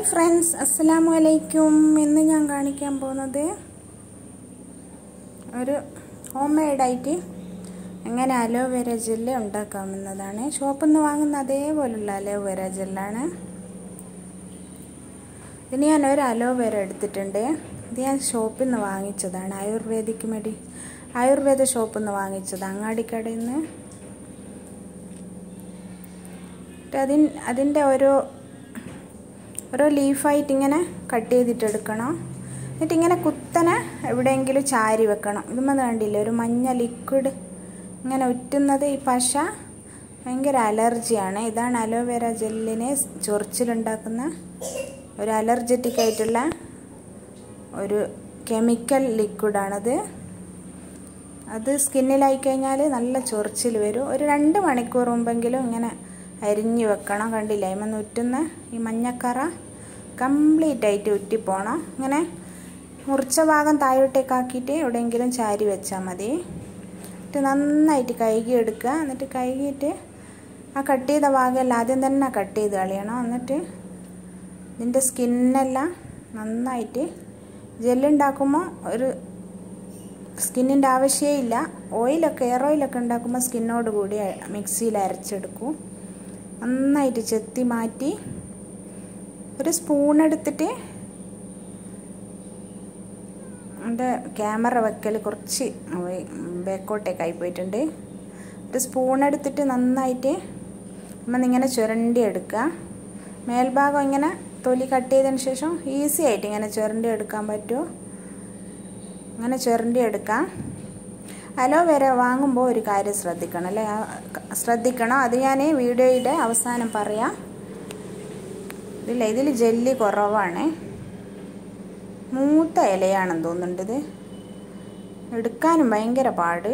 friends അസ്സലാമു അലൈക്കും ഇന്ന് ഞാൻ കാണിക്കാൻ പോകുന്നത് ഒരു ഹോം മെയ്ഡായിട്ട് എങ്ങനെ അലോവേര ജെല്ല് ഉണ്ടാക്കാമെന്നതാണ് ഷോപ്പിൽ നിന്ന് വാങ്ങുന്ന അതേപോലുള്ള അലോവേര ജെല്ലാണ് ഇനി ഞാൻ ഒരു അലോവേര എടുത്തിട്ടുണ്ട് ഇത് ഞാൻ ഷോപ്പിൽ നിന്ന് വാങ്ങിച്ചതാണ് ആയുർവേദിക് മെഡി ആയുർവേദ ഷോപ്പിൽ നിന്ന് വാങ്ങിച്ചത് അങ്ങാടിക്കടയിൽ നിന്ന് അതിൻ അതിൻ്റെ ഓരോ ഓരോ ലീഫായിട്ട് ഇങ്ങനെ കട്ട് ചെയ്തിട്ട് എടുക്കണം എന്നിട്ട് ഇങ്ങനെ കുത്തനെ എവിടെയെങ്കിലും ചാരി വെക്കണം ഇതുമ്പോൾ കണ്ടില്ലേ ഒരു മഞ്ഞ ലിക്വിഡ് ഇങ്ങനെ ഉറ്റുന്നത് ഈ പശ ഭയങ്കര അലർജിയാണ് ഇതാണ് അലോവേര ജെല്ലിനെ ചൊറിച്ചിലുണ്ടാക്കുന്ന ഒരു അലർജറ്റിക് ആയിട്ടുള്ള ഒരു കെമിക്കൽ ലിക്വിഡാണത് അത് സ്കിന്നിലായി കഴിഞ്ഞാൽ നല്ല ചൊറിച്ചിൽ വരും ഒരു രണ്ട് മണിക്കൂർ മുമ്പെങ്കിലും ഇങ്ങനെ അരിഞ്ഞു വെക്കണം കണ്ടില്ല അതിമന്ന് ഉറ്റുന്ന ഈ മഞ്ഞക്കറ കംപ്ലീറ്റ് ആയിട്ട് ഉറ്റിപ്പോണം ഇങ്ങനെ മുറിച്ച ഭാഗം താഴോട്ടേക്കാക്കിയിട്ട് എവിടെയെങ്കിലും ചാരി വെച്ചാൽ മതി എന്നിട്ട് നന്നായിട്ട് കഴുകി എടുക്കുക എന്നിട്ട് കഴുകിയിട്ട് ആ കട്ട് ചെയ്ത ഭാഗമെല്ലാം ആദ്യം തന്നെ കട്ട് ചെയ്ത് കളയണം എന്നിട്ട് ഇതിൻ്റെ സ്കിന്നെല്ലാം നന്നായിട്ട് ജെല്ലുണ്ടാക്കുമ്പോൾ ഒരു സ്കിന്നിൻ്റെ ആവശ്യമേ ഇല്ല ഓയിലൊക്കെ എയർ ഓയിലൊക്കെ ഉണ്ടാക്കുമ്പോൾ സ്കിന്നോട് കൂടി മിക്സിയിൽ അരച്ചെടുക്കും നന്നായിട്ട് ചെത്തി മാറ്റി ഒരു സ്പൂൺ എടുത്തിട്ട് എൻ്റെ ക്യാമറ വെക്കൽ കുറച്ച് ബാക്കോട്ടേക്കായി പോയിട്ടുണ്ട് ഒരു സ്പൂൺ എടുത്തിട്ട് നന്നായിട്ട് നമ്മൾ ഇങ്ങനെ ചുരണ്ടി എടുക്കുക മേൽഭാഗം ഇങ്ങനെ തൊലി കട്ട് ചെയ്തതിന് ശേഷം ഈസി ആയിട്ട് ഇങ്ങനെ ചുരണ്ടി എടുക്കാൻ പറ്റുമോ അങ്ങനെ ചുരണ്ടി എടുക്കാം അലോവേര വാങ്ങുമ്പോൾ ഒരു കാര്യം ശ്രദ്ധിക്കണം അല്ലേ ശ്രദ്ധിക്കണം അത് ഞാൻ വീഡിയോയുടെ അവസാനം പറയാം ഇതില്ല ഇതിൽ ജെല്ലി കുറവാണ് മൂത്ത ഇലയാണെന്ന് തോന്നുന്നുണ്ട് ഇത് എടുക്കാനും ഭയങ്കര പാട്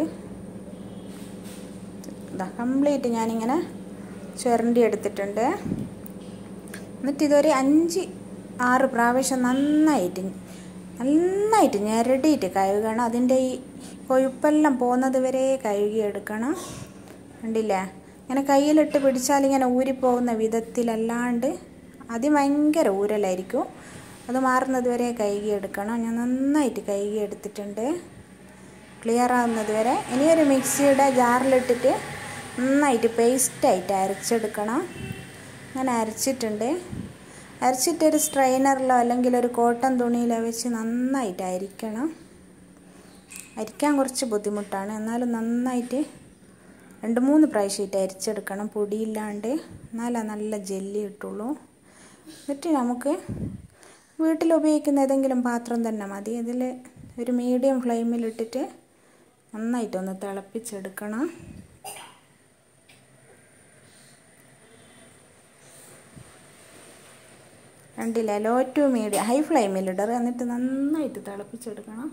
ഇതാ കംപ്ലീറ്റ് ഞാനിങ്ങനെ ചുരണ്ടി എടുത്തിട്ടുണ്ട് എന്നിട്ട് ഇതൊരു അഞ്ച് ആറ് പ്രാവശ്യം നന്നായിട്ട് നന്നായിട്ട് ഞെരടിയിട്ട് കഴുകണം അതിൻ്റെ ഈ കൊഴുപ്പെല്ലാം പോകുന്നത് വരെ കഴുകിയെടുക്കണം കണ്ടില്ലേ ഇങ്ങനെ കയ്യിലിട്ട് പിടിച്ചാൽ ഇങ്ങനെ ഊരിപ്പോകുന്ന വിധത്തിലല്ലാണ്ട് അതിഭയങ്കര ഊരലായിരിക്കും അത് മാറുന്നത് വരെ കഴുകിയെടുക്കണം ഞാൻ നന്നായിട്ട് കഴുകിയെടുത്തിട്ടുണ്ട് ക്ലിയർ ആവുന്നത് വരെ ഇനി ഒരു മിക്സിയുടെ ജാറിലിട്ടിട്ട് നന്നായിട്ട് പേസ്റ്റായിട്ട് അരച്ചെടുക്കണം അങ്ങനെ അരച്ചിട്ടുണ്ട് അരച്ചിട്ടൊരു സ്ട്രെയിനറിലോ അല്ലെങ്കിൽ ഒരു കോട്ടൺ തുണിയിലോ വെച്ച് നന്നായിട്ട് അരിക്കണം അരിക്കാൻ കുറച്ച് ബുദ്ധിമുട്ടാണ് എന്നാലും നന്നായിട്ട് രണ്ട് മൂന്ന് പ്രാവശ്യമായിട്ട് അരിച്ചെടുക്കണം പൊടിയില്ലാണ്ട് എന്നാലേ നല്ല ജെല്ലി കിട്ടുള്ളൂ എന്നിട്ട് നമുക്ക് വീട്ടിൽ ഉപയോഗിക്കുന്ന ഏതെങ്കിലും പാത്രം തന്നെ മതി അതിൽ ഒരു മീഡിയം ഫ്ലെയിമിലിട്ടിട്ട് നന്നായിട്ടൊന്ന് തിളപ്പിച്ചെടുക്കണം കണ്ടില്ല ലോ ടു മീഡിയം ഹൈ ഫ്ലെയിമിലിടർ എന്നിട്ട് നന്നായിട്ട് തിളപ്പിച്ചെടുക്കണം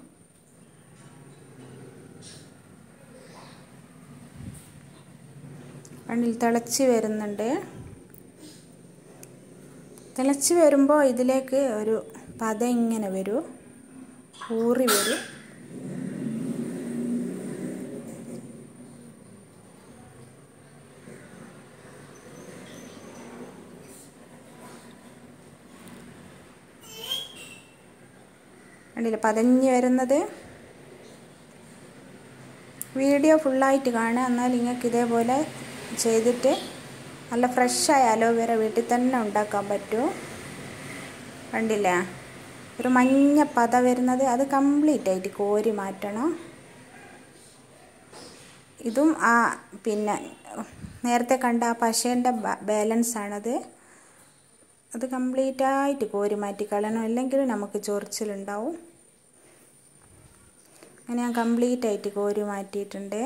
കണ്ടിൽ തിളച്ച് വരുന്നുണ്ട് തിളച്ച് വരുമ്പോൾ ഇതിലേക്ക് ഒരു പത ഇങ്ങനെ വരും ഊറി വരും കണ്ടില്ല പതഞ്ഞ് വരുന്നത് വീഡിയോ ഫുള്ളായിട്ട് കാണുക എന്നാൽ നിങ്ങൾക്ക് ഇതേപോലെ ചെയ്തിട്ട് നല്ല ഫ്രഷായ അലോവേര വീട്ടിൽ തന്നെ ഉണ്ടാക്കാൻ പറ്റും കണ്ടില്ലേ ഒരു മഞ്ഞ പത വരുന്നത് അത് കംപ്ലീറ്റ് ആയിട്ട് കോരി മാറ്റണം ഇതും ആ പിന്നെ നേരത്തെ കണ്ട ആ പശേൻ്റെ ബാലൻസ് ആണത് അത് കംപ്ലീറ്റ് ആയിട്ട് കോരി മാറ്റി കളയണം അല്ലെങ്കിൽ നമുക്ക് ചൊറിച്ചിലുണ്ടാവും അങ്ങനെ ഞാൻ കംപ്ലീറ്റ് ആയിട്ട് കോരി മാറ്റിയിട്ടുണ്ട്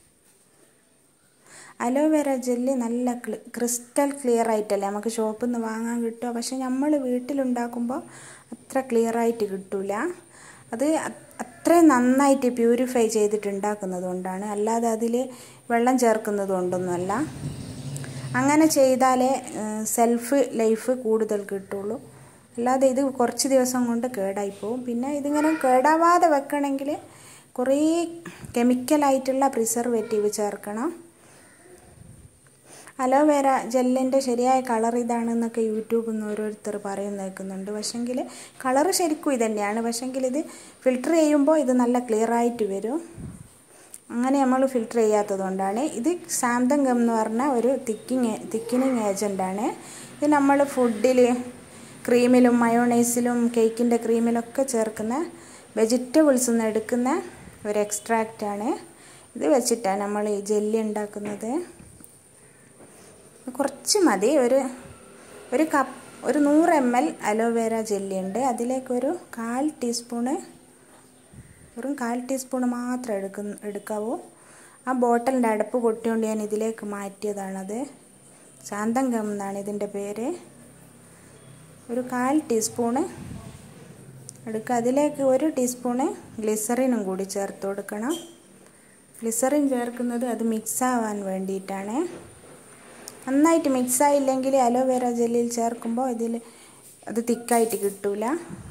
അലോവേര ജെല്ല് നല്ല ക്രിസ്റ്റൽ ക്ലിയർ ആയിട്ടല്ലേ നമുക്ക് ഷോപ്പിൽ നിന്ന് വാങ്ങാൻ കിട്ടുക പക്ഷെ നമ്മൾ വീട്ടിലുണ്ടാക്കുമ്പോൾ അത്ര ക്ലിയർ ആയിട്ട് കിട്ടില്ല അത് അത്രയും നന്നായിട്ട് പ്യൂരിഫൈ ചെയ്തിട്ട് ഉണ്ടാക്കുന്നത് കൊണ്ടാണ് അല്ലാതെ അതിൽ വെള്ളം ചേർക്കുന്നത് കൊണ്ടൊന്നുമല്ല അങ്ങനെ ചെയ്താലേ സെൽഫ് ലൈഫ് കൂടുതൽ കിട്ടുള്ളൂ അല്ലാതെ ഇത് കുറച്ച് ദിവസം കൊണ്ട് കേടായി പോകും പിന്നെ ഇതിങ്ങനെ കേടാവാതെ വെക്കണമെങ്കിൽ കുറേ കെമിക്കലായിട്ടുള്ള പ്രിസർവേറ്റീവ് ചേർക്കണം അലോവേര ജെല്ലിൻ്റെ ശരിയായ കളർ ഇതാണെന്നൊക്കെ യൂട്യൂബിൽ നിന്ന് ഓരോരുത്തർ പറയുന്ന കേൾക്കുന്നുണ്ട് പക്ഷെങ്കിൽ കളർ ശരിക്കും ഇത് തന്നെയാണ് പക്ഷെങ്കിൽ ഇത് ഫിൽട്ടർ ചെയ്യുമ്പോൾ ഇത് നല്ല ക്ലിയർ ആയിട്ട് വരും അങ്ങനെ നമ്മൾ ഫിൽട്ടർ ചെയ്യാത്തത് കൊണ്ടാണ് ഇത് സാന്തങ്കം എന്ന് പറഞ്ഞ ഒരു തിക്കിങ് തിക്കിനിങ് ഏജൻ്റാണ് ഇത് നമ്മൾ ഫുഡിൽ ക്രീമിലും മയോണൈസിലും കേക്കിൻ്റെ ക്രീമിലൊക്കെ ചേർക്കുന്ന വെജിറ്റബിൾസിൽ നിന്ന് എടുക്കുന്ന ഒരു എക്സ്ട്രാക്റ്റാണ് ഇത് വെച്ചിട്ടാണ് നമ്മൾ ഈ ജെല്ലി ഉണ്ടാക്കുന്നത് കുറച്ച് മതി ഒരു ഒരു കപ്പ് ഒരു നൂറ് എം എൽ അലോവേര ജെല്ലി ഉണ്ട് അതിലേക്കൊരു കാൽ ടീസ്പൂണ് വെറും കാൽ ടീസ്പൂൺ മാത്രം എടുക്കുന്ന എടുക്കാവൂ ആ ബോട്ടലിൻ്റെ അടപ്പ് പൊട്ടിയോണ്ട് ഞാൻ ഇതിലേക്ക് മാറ്റിയതാണത് ശാന്തങ്കം എന്നാണ് ഇതിൻ്റെ പേര് ഒരു കാൽ ടീസ്പൂണ് എടുക്കുക അതിലേക്ക് ഒരു ടീസ്പൂണ് ഗ്ലിസറിനും കൂടി ചേർത്ത് കൊടുക്കണം ഗ്ലിസറിൻ ചേർക്കുന്നത് അത് മിക്സ് ആവാൻ വേണ്ടിയിട്ടാണ് നന്നായിട്ട് മിക്സ് ആയില്ലെങ്കിൽ അലോവേര ജെല്ലിൽ ചേർക്കുമ്പോൾ ഇതിൽ അത് തിക്കായിട്ട് കിട്ടൂല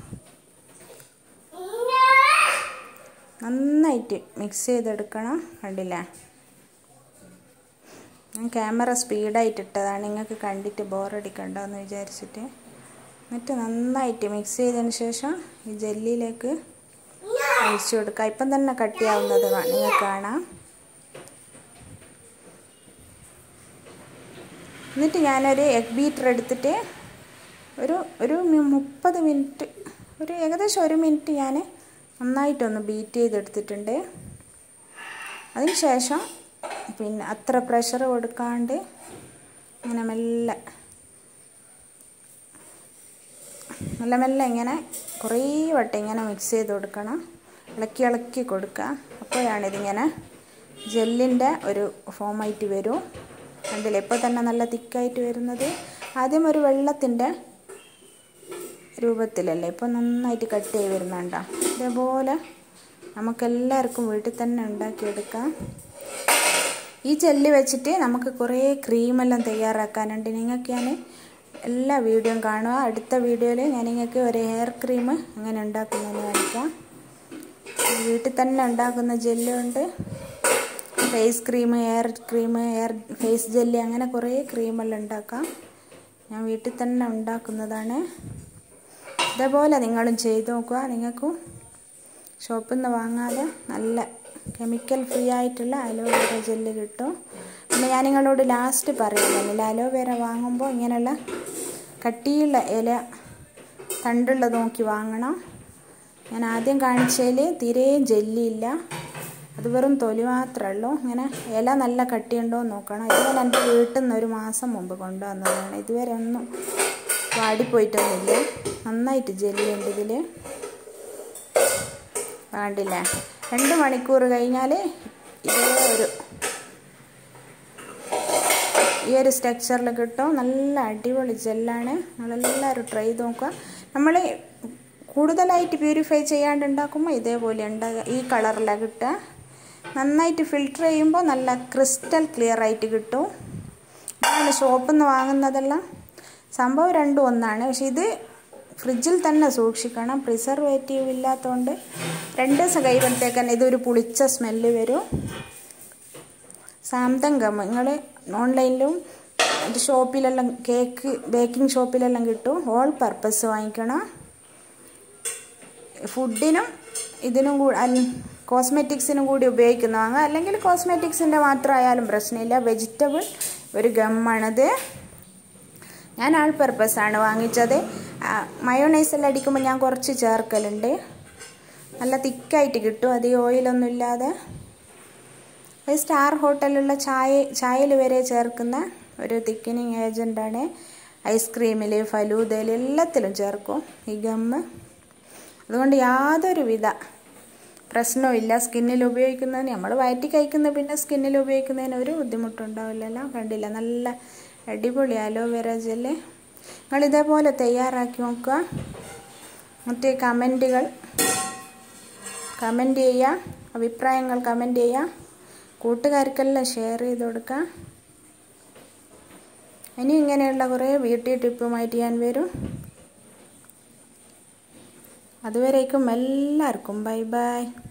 നന്നായിട്ട് മിക്സ് ചെയ്തെടുക്കണം കണ്ടില്ലേ ഞാൻ ക്യാമറ സ്പീഡായിട്ട് ഇട്ടതാണ് നിങ്ങൾക്ക് കണ്ടിട്ട് ബോറടിക്കണ്ടോ എന്ന് വിചാരിച്ചിട്ട് എന്നിട്ട് നന്നായിട്ട് മിക്സ് ചെയ്തതിന് ശേഷം ഈ ജെല്ലിയിലേക്ക് ഒഴിച്ചു കൊടുക്കുക ഇപ്പം തന്നെ കട്ടിയാവുന്നത് നിങ്ങൾക്ക് കാണാം എന്നിട്ട് ഞാനൊരു എഗ് ബീറ്റർ എടുത്തിട്ട് ഒരു ഒരു മുപ്പത് മിനിറ്റ് ഒരു ഏകദേശം ഒരു മിനിറ്റ് ഞാൻ നന്നായിട്ടൊന്ന് ബീറ്റ് ചെയ്തെടുത്തിട്ടുണ്ട് അതിന് ശേഷം പിന്നെ അത്ര പ്രഷർ കൊടുക്കാണ്ട് ഇങ്ങനെ മെല്ലെ മെല്ലെ മെല്ലെ ഇങ്ങനെ കുറേ വട്ടം ഇങ്ങനെ മിക്സ് ചെയ്ത് കൊടുക്കണം ഇളക്കി ഇളക്കി കൊടുക്കുക അപ്പോഴാണ് ഇതിങ്ങനെ ജെല്ലിൻ്റെ ഒരു ഫോമായിട്ട് വരും കണ്ടില്ലേ ഇപ്പോൾ തന്നെ നല്ല തിക്കായിട്ട് വരുന്നത് ആദ്യം ഒരു വെള്ളത്തിൻ്റെ രൂപത്തിലല്ലേ ഇപ്പോൾ നന്നായിട്ട് കട്ട് ചെയ്ത് വരുന്നുണ്ടോ ഇതേപോലെ നമുക്കെല്ലാവർക്കും വീട്ടിൽ തന്നെ ഉണ്ടാക്കിയെടുക്കാം ഈ ജെല്ലി വെച്ചിട്ട് നമുക്ക് കുറേ ക്രീമെല്ലാം തയ്യാറാക്കാനുണ്ട് നിങ്ങൾക്ക് ഞാൻ എല്ലാ വീഡിയോയും കാണുക അടുത്ത വീഡിയോയിൽ ഞാൻ നിങ്ങൾക്ക് ഒരു ഹെയർ ക്രീം എങ്ങനെ ഉണ്ടാക്കുന്നതെന്ന് കാണിക്കാം വീട്ടിൽ തന്നെ ഉണ്ടാക്കുന്ന ജെല്ലുണ്ട് face cream hair cream hair face jelly അങ്ങനെ കുറേ ക്രീമെല്ലാം ഉണ്ടാക്കാം ഞാൻ വീട്ടിൽ തന്നെ ഉണ്ടാക്കുന്നതാണ് ഇതേപോലെ നിങ്ങളും ചെയ്ത് നോക്കുക നിങ്ങൾക്കും ഷോപ്പിൽ നിന്ന് വാങ്ങാതെ നല്ല കെമിക്കൽ ഫ്രീ ആയിട്ടുള്ള അലോവേര ജെല്ല് കിട്ടും പിന്നെ ഞാൻ നിങ്ങളോട് ലാസ്റ്റ് പറയുന്നില്ല അലോവേര വാങ്ങുമ്പോൾ ഇങ്ങനെയുള്ള കട്ടിയുള്ള ഇല തണ്ടുള്ളത് നോക്കി വാങ്ങണം ഞാൻ ആദ്യം കാണിച്ചതിൽ തീരെയും ജെല്ലിയില്ല അത് വെറും തൊലി മാത്രമേ ഉള്ളൂ ഇങ്ങനെ ഇല നല്ല കട്ടിയുണ്ടോ എന്ന് നോക്കണം ഇത് ഞാൻ എൻ്റെ വീട്ടിൽ നിന്ന് ഒരു മാസം മുമ്പ് കൊണ്ടുവന്നതാണ് ഇതുവരെ ഒന്നും വാടിപ്പോയിട്ടൊന്നുമില്ല നന്നായിട്ട് ജെല്ലിയുണ്ട് ഇതിൽ വേണ്ടില്ലേ രണ്ട് മണിക്കൂർ കഴിഞ്ഞാൽ ഇതേ ഒരു ഈ ഒരു സ്ട്രക്ചറിൽ കിട്ടും നല്ല അടിപൊളി ജെല്ലാണ് നിങ്ങളെല്ലാവരും ട്രൈ ചെയ്ത് നോക്കുക നമ്മൾ കൂടുതലായിട്ട് പ്യൂരിഫൈ ചെയ്യാണ്ട് ഉണ്ടാക്കുമ്പോൾ ഇതേപോലെ ഉണ്ടാകുക ഈ കളറിലാണ് കിട്ടുക നന്നായിട്ട് ഫിൽട്ടർ ചെയ്യുമ്പോൾ നല്ല ക്രിസ്റ്റൽ ക്ലിയർ ആയിട്ട് കിട്ടും ഇതാണ് ഷോപ്പിൽ നിന്ന് വാങ്ങുന്നതെല്ലാം സംഭവം രണ്ടും ഒന്നാണ് പക്ഷെ ഇത് ഫ്രിഡ്ജിൽ തന്നെ സൂക്ഷിക്കണം പ്രിസർവേറ്റീവ് ഇല്ലാത്തതുകൊണ്ട് രണ്ട് ദിവസം കഴിയുമ്പോഴത്തേക്ക് തന്നെ ഇതൊരു പുളിച്ച സ്മെല്ല് വരും സാംതങ്കം നിങ്ങൾ ഓൺലൈനിലും ഷോപ്പിലെല്ലാം കേക്ക് ബേക്കിംഗ് ഷോപ്പിലെല്ലാം കിട്ടും ഓൾ പർപ്പസ് വാങ്ങിക്കണം ഫുഡിനും ഇതിനും കൂടി കോസ്മെറ്റിക്സിനും കൂടി ഉപയോഗിക്കുന്ന വാങ്ങാം അല്ലെങ്കിൽ കോസ്മെറ്റിക്സിൻ്റെ മാത്രമായാലും പ്രശ്നമില്ല വെജിറ്റബിൾ ഒരു ഗമ്മാണത് ഞാൻ ആൾ പർപ്പസാണ് വാങ്ങിച്ചത് മയോണൈസെല്ലാം അടിക്കുമ്പോൾ ഞാൻ കുറച്ച് ചേർക്കലുണ്ട് നല്ല തിക്കായിട്ട് കിട്ടും അധികം ഓയിലൊന്നും ഇല്ലാതെ ഒരു സ്റ്റാർ ഹോട്ടലിലുള്ള ചായ ചായയിൽ വരെ ചേർക്കുന്ന ഒരു തിക്കനിങ് ഏജൻ്റാണ് ഐസ്ക്രീമിൽ ഫലൂദയിൽ എല്ലാത്തിലും ചേർക്കും ഈ ഗമ്മ് അതുകൊണ്ട് യാതൊരുവിധ പ്രശ്നവും സ്കിന്നിൽ ഉപയോഗിക്കുന്നതിന് നമ്മൾ വയറ്റി കഴിക്കുന്ന പിന്നെ സ്കിന്നിൽ ഉപയോഗിക്കുന്നതിന് ഒരു ബുദ്ധിമുട്ടുണ്ടാവില്ലല്ലോ കണ്ടില്ല നല്ല അടിപൊളി അലോവേര ജെല്ല് നിങ്ങൾ ഇതേപോലെ തയ്യാറാക്കി നോക്കുക മറ്റേ കമൻറ്റുകൾ കമൻറ്റ് ചെയ്യുക അഭിപ്രായങ്ങൾ കമൻറ്റ് ചെയ്യുക കൂട്ടുകാർക്കെല്ലാം ഷെയർ ചെയ്ത് കൊടുക്കുക ഇനി ഇങ്ങനെയുള്ള കുറേ ബ്യൂട്ടി ടിപ്പുമായിട്ട് ഞാൻ വരും അതുവരേക്കും എല്ലാവർക്കും ബൈ ബൈ